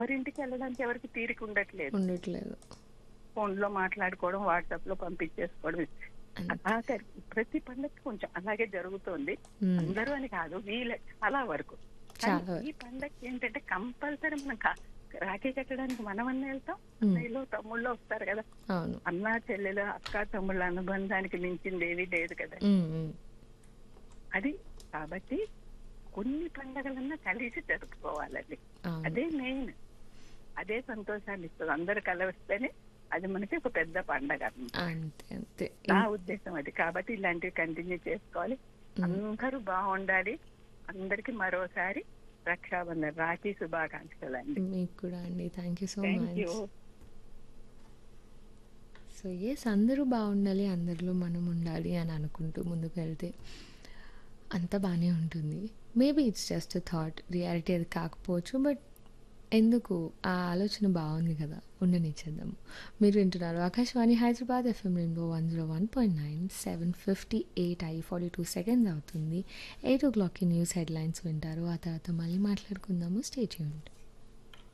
ఎవరింటికి వెళ్ళడానికి ఎవరికి తీరిక ఉండట్లేదు ఉండట్లేదు ఫోన్ లో మాట్లాడుకోవడం వాట్సాప్ లో పంపించేసుకోవడం అంతే. ఆఖరి ప్రతి పండగకి కొంచెం అలాగే జరుగుతోంది మ్మ్. అందరూ అని కాదు వీళ్ళ చాలా వరకు కానీ చాలా వరకు. ఈ పండగకి ఏంటంటే కంపల్సరీ మనం కా- రాఖీ కట్టడానికి మనం అన్న వెళ్తాం మ్మ్. అన్నయ్యలు తమ్ముళ్ళు వస్తారు కదా అవును అన్న చెల్లెలు అక్క తమ్ముళ్ళ అనుబంధానికి మించింది ఏది లేదు కదా మ్మ్, మ్మ్. అది కాబట్టి కొన్ని పండగలన్నా కలిసి జరుపుకోవాలండి అవును అదే మెయిన్ అదే సంతోషాన్ని ఇస్తుంది అందరు కలవస్తేనే అది మనకి ఒక పెద్ద పండగ అన్నమాట. అంతే అంతే నా ఉద్దేశం అది కాబట్టి ఇలాంటివి కంటిన్యూ చేసుకోవాలి అందరూ బాగుండాలి అందరికి మరోసారి రక్షాబంధన్ రాఖీ శుభాకాంక్షలు అండి మీకు కూడా అండి thank you so thank much you so yes అందరూ బాగుండాలి అందరిలో మనం ఉండాలి అని అనుకుంటూ ముందుకు వెళ్తే అంత బాగానే ఉంటుంది maybe it's just thought reality అది కాకపోవచ్చు బట్ ఎందుకు ఆ ఆలోచన బాగుంది కదా ఉండనిచ్చేద్దాము మీరు వింటున్నారు Akashvani Hyderabad FM Rainbow one zero one point nine seven fifty eight అయ్యి ఫార్టీ టూ సెకండ్స్ అవుతుంది ఎయిట్ ఓ క్లాక్కి న్యూస్ హెడ్లైన్స్ వింటారు ఆ తర్వాత మళ్ళీ మాట్లాడుకుందాము స్టే చేయండి